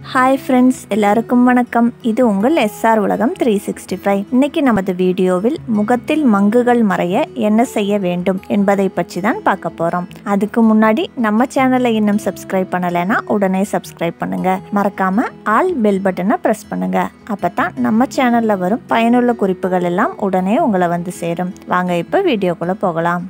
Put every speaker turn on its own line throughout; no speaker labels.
hi friends எல்லாருக்கும் வணக்கம் இது உங்கள் எஸ்ஆர் உலகம் த்ரீ சிக்ஸ்டி ஃபைவ் இன்னைக்கு நமது வீடியோவில் முகத்தில் மங்குகள் மறைய என்ன செய்ய வேண்டும் என்பதை பற்றி தான் பார்க்க போகிறோம் அதுக்கு முன்னாடி நம்ம சேனலை இன்னும் சப்ஸ்கிரைப் பண்ணலைன்னா உடனே சப்ஸ்கிரைப் பண்ணுங்க மறக்காம ஆல் பெல் பட்டனை ப்ரெஸ் பண்ணுங்க அப்போ தான் நம்ம சேனலில் வரும் பயனுள்ள குறிப்புகள் எல்லாம் உடனே உங்களை வந்து சேரும் வாங்க இப்போ வீடியோக்குள்ளே போகலாம்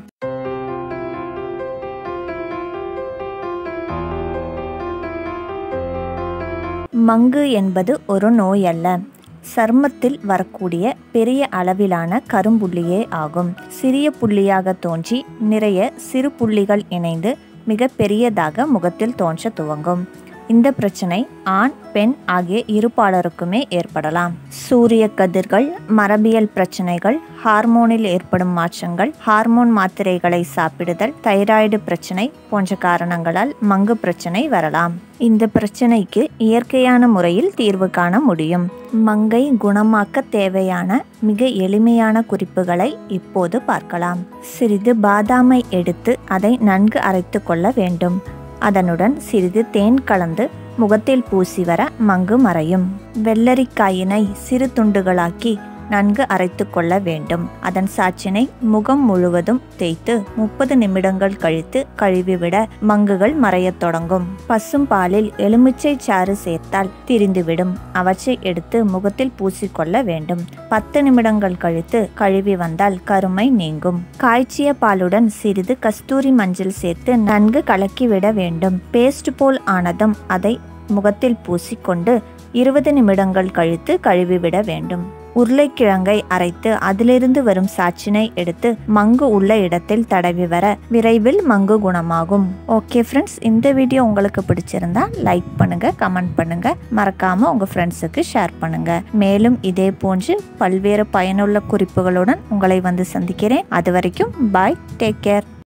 மங்கு என்பது ஒரு நோய் அல்ல சர்மத்தில் வரக்கூடிய பெரிய அளவிலான கரும்புள்ளியே ஆகும் சிறிய புள்ளியாக தோன்றி நிறைய சிறு புள்ளிகள் இணைந்து மிக பெரியதாக முகத்தில் தோன்ற துவங்கும் இந்த பிரச்சனை ஆண் பெண் ஆகிய இருபாலருக்குமே ஏற்படலாம் சூரிய கதிர்கள் மரபியல் பிரச்சனைகள் ஹார்மோனில் ஏற்படும் மாற்றங்கள் ஹார்மோன் மாத்திரைகளை சாப்பிடுதல் தைராய்டு பிரச்சனை போன்ற காரணங்களால் மங்கு பிரச்சனை வரலாம் இந்த பிரச்சனைக்கு இயற்கையான முறையில் தீர்வு காண முடியும் மங்கை குணமாக்க தேவையான மிக எளிமையான குறிப்புகளை இப்போது பார்க்கலாம் சிறிது பாதாமை எடுத்து அதை நன்கு அரைத்து கொள்ள வேண்டும் அதனுடன் சிறிது தேன் கலந்து முகத்தில் பூசி வர மங்கு மறையும் வெள்ளரிக்காயினை சிறு துண்டுகளாக்கி நன்கு அரைத்து கொள்ள வேண்டும் அதன் சாற்றினை முகம் முழுவதும் தேய்த்து முப்பது நிமிடங்கள் கழித்து கழுவிவிட மங்குகள் மறையத் தொடங்கும் பசும் பாலில் எலுமிச்சை சாறு சேர்த்தால் திரிந்துவிடும் அவற்றை எடுத்து முகத்தில் பூசிக்கொள்ள வேண்டும் பத்து நிமிடங்கள் கழித்து கழுவி வந்தால் கருமை நீங்கும் காய்ச்சிய பாலுடன் சிறிது கஸ்தூரி மஞ்சள் சேர்த்து நன்கு கலக்கிவிட வேண்டும் பேஸ்ட் போல் ஆனதும் அதை முகத்தில் பூசிக்கொண்டு இருபது நிமிடங்கள் கழித்து கழுவிவிட வேண்டும் உருளைக்கிழங்கை அரைத்து அதிலிருந்து வரும் சாச்சினை எடுத்து மங்கு உள்ள இடத்தில் தடவி வர விரைவில் மங்கு குணமாகும் ஓகே ஃப்ரெண்ட்ஸ் இந்த வீடியோ உங்களுக்கு பிடிச்சிருந்தா லைக் பண்ணுங்க கமெண்ட் பண்ணுங்க மறக்காம உங்க ஃப்ரெண்ட்ஸுக்கு ஷேர் பண்ணுங்க மேலும் இதே போன்று பல்வேறு பயனுள்ள குறிப்புகளுடன் உங்களை வந்து சந்திக்கிறேன் அது வரைக்கும் பாய் டேக் கேர்